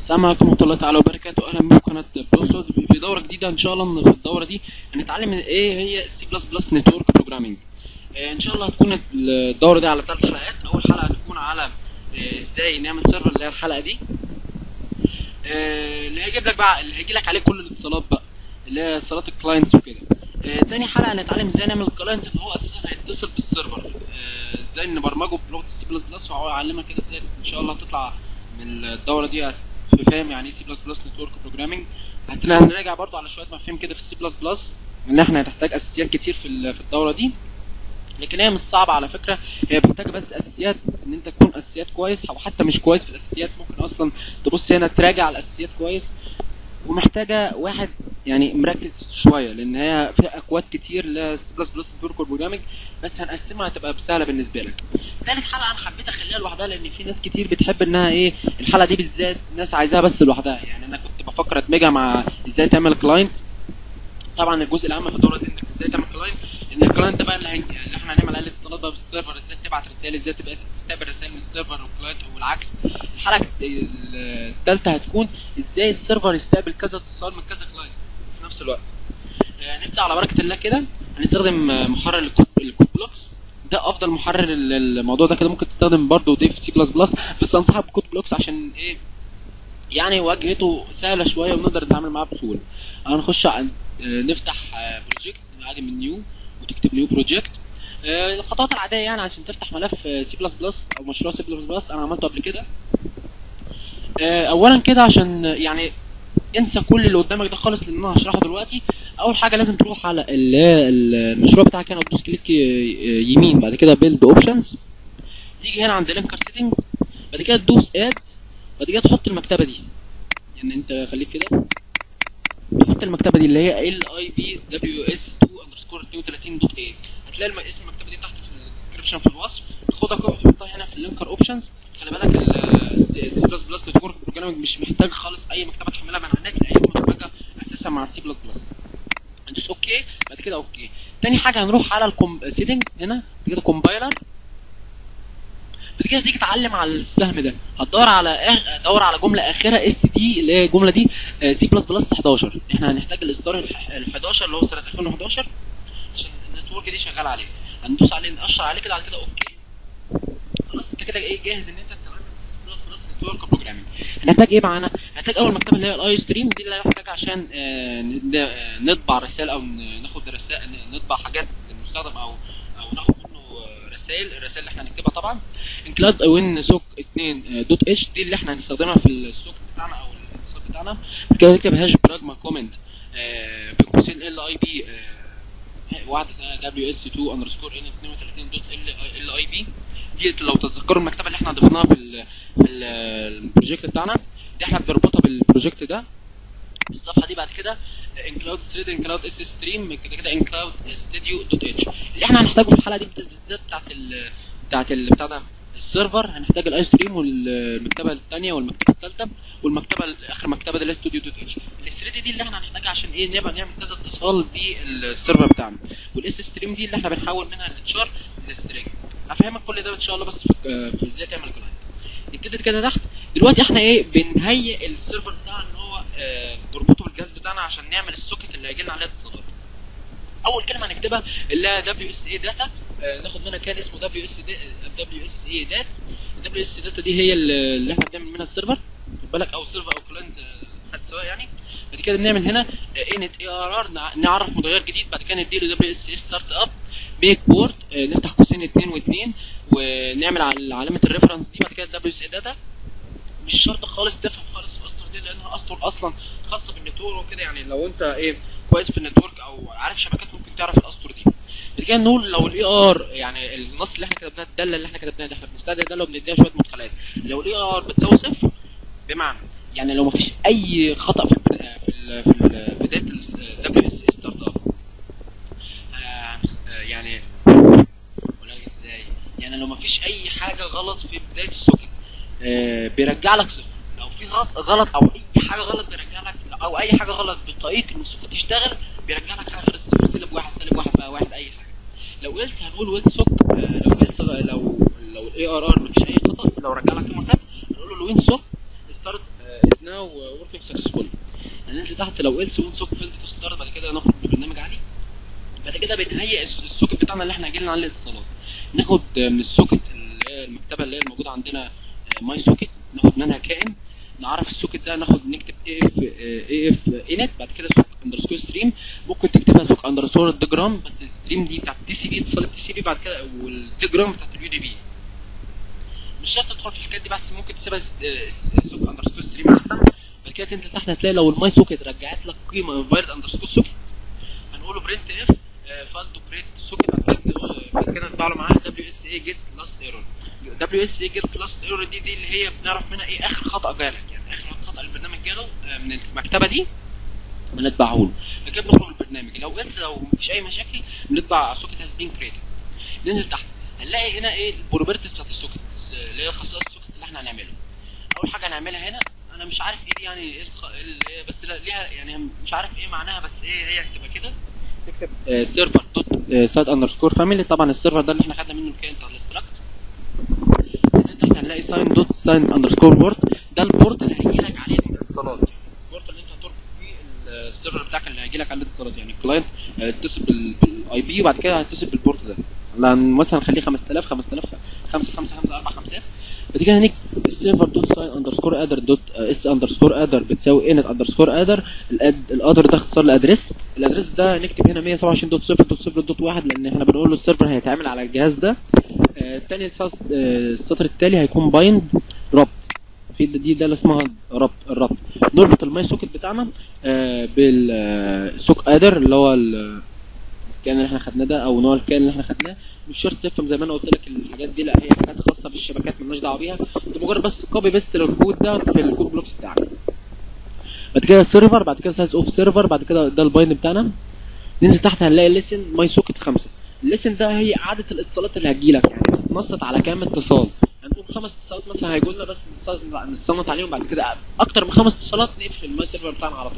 السلام عليكم ورحمه الله تعالى وبركاته اهلا بكم قناه بروسود في دوره جديده ان شاء الله في الدوره دي هنتعلم ايه هي السي بلس بلس نتورك بروجرامينج ان شاء الله هتكون الدوره دي على ثلاث حلقات اول حلقه هتكون على آه، ازاي نعمل سيرفر اللي هي الحلقه دي آه، اللي هيجيب لك بقى اللي هيجي لك عليه كل الاتصالات بقى اللي هي اتصالات الكلاينتس وكده آه، تاني حلقه هنتعلم ازاي نعمل الكلاينت اللي هو اساسا هيتصل بالسيرفر آه، ازاي نبرمجه بلغه السي بلس بلس وهعلمك كده ازاي ان شاء الله هتطلع من الدوره دي فاهم يعني ايه سي بلس بلس نتورك بروجرامنج هنراجع برضو على شويه مفاهيم كده في السي بلس بلس ان احنا هنحتاج اساسيات كتير في ال- في الدوره دي لكن هي مش صعبه على فكره هي محتاجه بس اساسيات ان انت تكون اساسيات كويس او حتى مش كويس في الاساسيات ممكن اصلا تبص هنا تراجع الاساسيات كويس ومحتاجه واحد يعني مركز شويه لان هي فيها اكواد كتير ل سي بلس بلس نتورك بروجرامنج بس هنقسمها هتبقى سهله بالنسبه لك تالت حلقه انا حبيت اخليها لوحدها لان في ناس كتير بتحب انها ايه الحلقه دي بالذات ناس عايزاها بس لوحدها يعني انا كنت بفكر ادمجها مع ازاي تعمل كلاينت طبعا الجزء الاهم في الدوره دي انك ازاي تعمل كلاينت ان الكلاينت ده بقى اللي, هن... اللي احنا هنعمل عليه اتصالات بقى بالسيرفر ازاي تبعت رسائل ازاي تبقى تستقبل رسائل من السيرفر والكلاينت والعكس الحلقه الثالثه هتكون ازاي السيرفر يستقبل كذا اتصال من كذا كلاينت في نفس الوقت آه، نبدا على بركه الله كده هنستخدم آه، محرر الكود الكود بلوكس ده افضل محرر للموضوع ده كده ممكن تستخدم برضه دي في سي بلس بلس بس انصحك بكود بلوكس عشان ايه يعني واجهته سهله شويه ونقدر نتعامل معاه بسهوله هنخش عن آه، نفتح بروجكت عادي من نيو وتكتب نيو بروجكت الخطوات العاديه يعني عشان تفتح ملف سي بلس بلس او مشروع سي بلس بلس انا عملته قبل كده آه، اولا كده عشان يعني انسى كل اللي قدامك ده خالص لان انا هشرحه دلوقتي اول حاجه لازم تروح على اللي هي المشروع بتاعك هنا وتدوس كليك ي- يمين بعد كده بيلد اوبشنز تيجي هنا عند لينكر سيتنجز بعد كده تدوس اد بعد كده تحط المكتبه دي يعني انت خليك كده تحط المكتبه دي اللي هي ال اي بي دبليو اس 2 اندرسكور 32 دوت اي هتلاقي الم- اسم المكتبه دي تحت في الديسكربشن في الوصف تاخدها كوبي تحطها هنا في اللينكر اوبشنز خلي بالك السي بلس بلس نتورك بروجرامنج مش محتاج خالص اي مكتبه تحملها من على النت هي مدمجه اساسا مع السي بلس بلس ندوس اوكي بعد كده اوكي تاني حاجه هنروح على السيتنجز هنا بعد كده كومبايلر بعد كده تيجي تعلم على السهم ده هتدور على آخ... دور على جمله اخرها اس تي دي اللي هي الجمله دي سي بلس بلس 11 احنا هنحتاج الاصدار ال 11 اللي هو سنه 2011 عشان النتورك دي شغال عليه هندوس عليه نقشر عليه كده على كده اوكي خلاص انت كده ايه جاهز ان انت تتعامل بلس بلس نتورك بروجرامينج هنحتاج ايه معانا؟ هنحتاج اول مكتبه اللي هي الاي ستريم دي اللي هنحتاجها عشان آه، ن- آه، نطبع رسائل او ن- ناخد رسائل نطبع حاجات للمستخدم او او ناخد منه آه، رسائل الرسائل اللي احنا هنكتبها طبعا انكلاد وين سوك 2 دوت اتش دي اللي احنا هنستخدمها في السوك بتاعنا او الاتصال بتاعنا بعد كده نكتب هاش براجما كومنت بقوسين ال اي بي واحده دبليو اس 2 اندرسكور ان 32 دوت ال اي بي دي لو تتذكروا المكتبه اللي احنا ضفناها في ال في ال- البروجكت بتاعنا دي احنا بنربطها بالبروجكت ده الصفحه دي بعد كده انكلاود ثريد انكلاود اس ستريم كده كده انكلاود ستوديو دوت اتش اللي احنا هنحتاجه في الحلقه دي بالذات بتاعت ال بتاعت ال بتاع ده السيرفر هنحتاج الاي ستريم والمكتبه الثانيه والمكتبه الثالثه والمكتبه ال- اخر مكتبه دي اللي ستوديو دوت اتش الثريد دي اللي احنا هنحتاجها عشان ايه نبقى نعمل كذا اتصال بالسيرفر بتاعنا والاس ستريم دي اللي احنا بنحول منها التشار للسترينج هفهمك كل ده ان شاء الله بس في, في ازاي تعمل كلاينت نبتدي كده تحت دلوقتي احنا ايه بنهيئ السيرفر بتاعنا ان هو آه نربطه بالجهاز بتاعنا عشان نعمل السوكت اللي هيجي لنا عليها اتصالات اول كلمه هنكتبها اللي هي دبليو اس اي داتا ناخد منها كان اسمه دبليو اس دبليو اس اي دات دبليو اس داتا دي هي اللي اللي احنا بنعمل منها السيرفر خد بالك او سيرفر او كلاينت حد سواء يعني بعد كده بنعمل هنا انت اي ار ار نعرف متغير جديد بعد كده نديله دبليو اس اي ستارت اب ميك بورد نفتح قوسين 2 و2 ونعمل على علامه الريفرنس دي بعد كده دبليو اس اي داتا مش شرط خالص تفهم خالص في اسطر دي لانها اسطر اصلا خاصه بالنتورك وكده يعني لو انت ايه كويس في النتورك او عارف شبكات ممكن تعرف الاسطر دي بعد كده نقول لو الاي ار يعني النص اللي احنا كتبناه الداله اللي احنا كتبناها دي احنا بنستدعي الداله وبنديها شويه مدخلات لو الاي ار بتساوي صفر بمعنى يعني لو مفيش اي خطا في البن- في ال في ال- بدايه الدبليو اس ستارت اب يعني اقولها لك ازاي يعني لو مفيش اي حاجه غلط في بدايه السوكت آه، بيرجع لك صفر لو في غلط غلط او اي حاجه غلط بيرجع لك او اي حاجه غلط بطريقه ان السوكت يشتغل بيرجع لك حاجه غير الصفر سالب واحد سالب واحد بقى واحد اي حاجه لو قلت هنقول ويل سوك آه، لو قلت لو لو الاي ار ار مفيش اي خطا لو رجع لك قيمه صفر هنقول له وين سوك ستارت از ناو وركينج سكسسفولي هننزل تحت لو else وين سوك فيلد تو ستارت بعد كده ناخد البرنامج عادي بعد كده بنهيئ الس- السوكت بتاعنا اللي احنا جايين عليه الاتصالات ناخد من السوكت اللي هي المكتبه اللي هي الموجوده عندنا ماي سوكت ناخد منها كائن نعرف السوكت ده ناخد نكتب اي اف اي اف انت بعد كده سوك اندرسكور ستريم ممكن تكتبها سوك اندرسكور ديجرام بس الستريم دي بتاعت الدي سي بي اتصال الدي سي بي بعد كده والديجرام بتاعت اليو دي بي مش شرط تدخل في الحاجات دي بس ممكن تسيبها س- س- سوك اندرسكور ستريم احسن بعد كده تنزل تحت هتلاقي لو الماي سوكت رجعت لك قيمه انفايرد اندرسكور سوكت هنقول له برنت اف فايل تو برنت سوكت بعد كده بعد كده نطبع له معاها دبليو اس اي جيت لاست ايرور دبليو اس اي جيت لاست ايرور دي دي اللي هي بنعرف منها ايه اخر خطا جالك يعني اخر خطا البرنامج جاله آه، من المكتبه دي بنتبعه له بعد كده بنخرج من البرنامج لو انسى لو مفيش اي مشاكل بنطبع سوكت هاز بين كريتد ننزل تحت هنلاقي هنا ايه البروبرتيز بتاعت السوكت اللي هي خصائص السوكت اللي احنا هنعملها اول حاجه هنعملها هنا انا مش عارف ايه دي يعني ايه الخ... اللي هي بس لا- ليها يعني مش عارف ايه معناها بس ايه هي هتبقى كده تكتب سيرفر دوت سايت اندرسكور فاميلي طبعا السيرفر ده اللي احنا خدنا منه الكائن بتاع الاستراكت ننزل تحت هنلاقي ساين دوت ساين اندرسكور بورت ده البورت اللي هيجي لك عليه الاتصالات البورت اللي انت هتربط فيه السيرفر بتاعك اللي هيجي لك عليه الاتصالات يعني الكلاينت هيتصل بالاي بي وبعد كده هيتصل بالبورت ده لان مثلا نخليه 5000 5000 5 5 5 4 5 بعد كده هنيك السيرفر دوت ساين اندرسكور ادر دوت اس اندرسكور ادر بتساوي انت اندرسكور ادر الادر ده اختصار لادريس الادريس ده نكتب هنا 127 دوت 0 دوت 0 دوت 1 لان احنا بنقول له السيرفر هيتعامل على الجهاز ده آه، التاني السط- آه، السطر التالي هيكون بايند ربط في دي ده اللي اسمها ربط الربط نربط الماي سوكت بتاعنا آه، بالسوك ادر اللي هو ال- الكائن اللي احنا خدناه ده او نوع الكائن اللي احنا خدناه مش شرط تفهم زي ما انا قلت لك الحاجات دي لا هي حاجات خاصه بالشبكات مالناش دعوه بيها انت مجرد بس كوبي بيست للكود ده في الكود بلوكس بتاعك بعد كده السيرفر بعد كده سايز اوف سيرفر بعد كده ده البايند بتاعنا ننزل تحت هنلاقي ليسن ماي سوكت 5 الليسن ده هي عدد الاتصالات اللي هتجيلك يعني بتتنصت على كام اتصال هنقول خمس اتصالات مثلا هيجوا لنا بس نص- نصنت عليهم بعد كده اكتر من خمس اتصالات نقفل الماي سيرفر بتاعنا على طول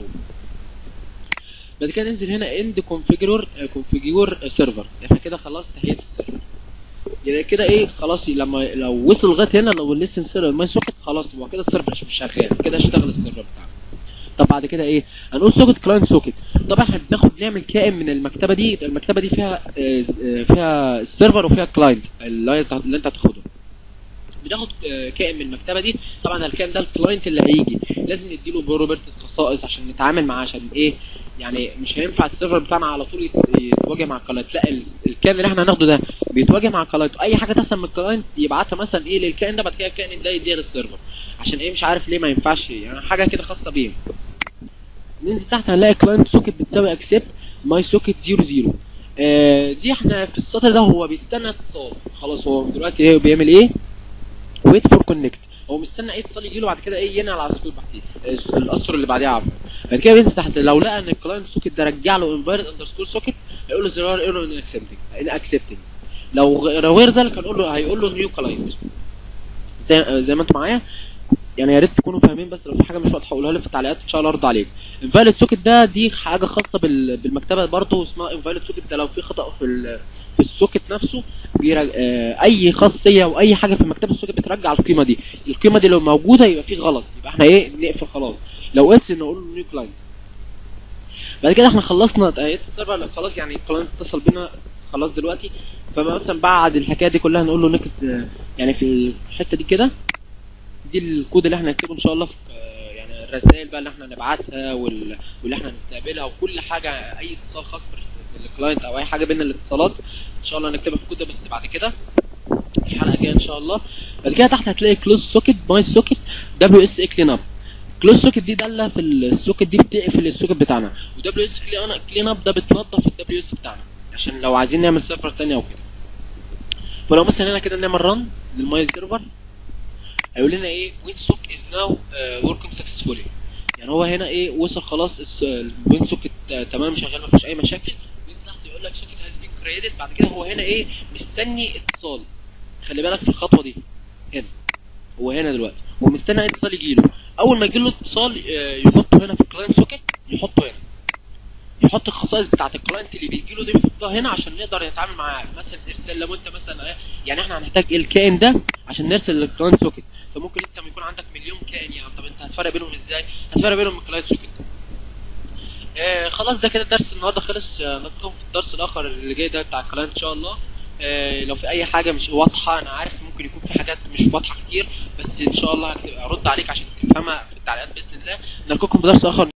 بعد كده ننزل هنا اند كونفيجور كونفيجور سيرفر احنا كده خلاص تحية السيرفر يعني كده ايه خلاص لما لو وصل لغايه هنا لو الليسن سيرفر ماي سوكت خلاص هو كده السيرفر مش شغال كده اشتغل السيرفر بتاعنا طب بعد كده ايه هنقول سوكت كلاينت سوكت طبعا احنا بناخد نعمل كائن من المكتبه دي المكتبه دي فيها آه، آه، فيها السيرفر وفيها كلاينت اللي هي بتاعت- اللي انت هتاخده بناخد آه، كائن من المكتبه دي طبعا الكائن ده الكلاينت اللي هيجي لازم نديله بروبرتيز خصائص عشان نتعامل معاه عشان ايه يعني مش هينفع السيرفر بتاعنا على طول يت- يتواجه مع الكلاينت لا ال- الكائن اللي احنا هناخده ده بيتواجه مع الكلاينت اي حاجه تحصل من الكلاينت يبعتها مثلا ايه للكائن ده بعد كده الكائن ده يديها للسيرفر عشان ايه مش عارف ليه ما ينفعش يعني حاجه كده خاصه بيه ننزل تحت هنلاقي كلاينت سوكت بتساوي اكسبت ماي سوكت 00 آه دي احنا في السطر ده هو بيستنى اتصال خلاص هو دلوقتي ايه بيعمل ايه ويت فور كونكت هو مستنى اي اتصال يجي له بعد كده ايه ينقل على السطور بعديه آه، الاسطر اللي بعديها عفوا بعد كده بينزل تحت لو لقى ان الكلاينت سوكت ده رجع له انفايرد اندرسكور سوكت هيقول له زرار ايرور ان اكسبتنج ان اكسبتنج لو غ- غير ذلك هنقول له هيقول له نيو كلاينت زي آه، زي ما انتم معايا يعني يا ريت تكونوا فاهمين بس لو في حاجه مش واضحه قولها لي في التعليقات ان شاء الله ارد عليك انفاليد سوكت ده دي حاجه خاصه بال- بالمكتبه برضه اسمها انفاليد سوكت ده لو في خطا في ال- في السوكت نفسه بيرج... آه اي خاصيه او اي حاجه في مكتبه السوكت بترجع القيمه دي القيمه دي لو موجوده يبقى في غلط يبقى احنا ايه نقفل خلاص لو انس نقول له نيو كلاينت بعد كده احنا خلصنا تهيئه السيرفر خلاص يعني الكلاينت اتصل بينا خلاص دلوقتي فمثلا بعد الحكايه دي كلها نقول له نكست يعني في الحته دي كده دي الكود اللي احنا هنكتبه ان شاء الله في آه، يعني الرسائل بقى اللي احنا نبعتها وال... واللي احنا نستقبلها وكل حاجه اي اتصال خاص بال- بالكلاينت او اي حاجه بين الاتصالات ان شاء الله نكتبها في الكود ده بس بعد كده الحلقه الجايه ان شاء الله بعد كده تحت هتلاقي كلوز سوكت ماي سوكت دبليو اس اي كلين اب كلوز سوكت دي داله في السوكت دي بتقفل السوكت بتاعنا ودبليو اس كلين اب ده بتنظف الدبليو اس بتاعنا عشان لو عايزين نعمل سيرفر تاني او كده فلو مثلا هنا كده نعمل رن للماي سيرفر هيقول لنا ايه وين سوك از ناو وركينج سكسسفولي يعني هو هنا ايه وصل خلاص الوين سوكت تمام شغال ما فيش اي مشاكل وين تحت يقول لك سوكت هاز بين كريدت بعد كده هو هنا ايه مستني اتصال خلي بالك في الخطوه دي هنا هو هنا دلوقتي هو مستني اي اتصال يجي له اول ما يجي له اتصال آه، يحطه هنا في الكلاينت سوكت يحطه هنا يحط الخصائص بتاعت الكلاينت اللي بيجي له دي يحطها هنا عشان نقدر نتعامل معاه مثلا ارسال لو انت مثلا يعني احنا هنحتاج الكائن ده عشان نرسل للكلاينت سوكت فممكن انت يكون عندك مليون كائن يعني طب انت هتفرق بينهم ازاي هتفرق بينهم من كلاينت سوكت آه خلاص ده كده درس النهارده خلص آه نلقاكم في الدرس الاخر اللي جاي ده بتاع الكلاينت ان شاء الله آه لو في اي حاجه مش واضحه انا عارف ممكن يكون في حاجات مش واضحه كتير بس ان شاء الله هكتب- هرد عليك عشان تفهمها في التعليقات باذن الله نلقاكم في درس اخر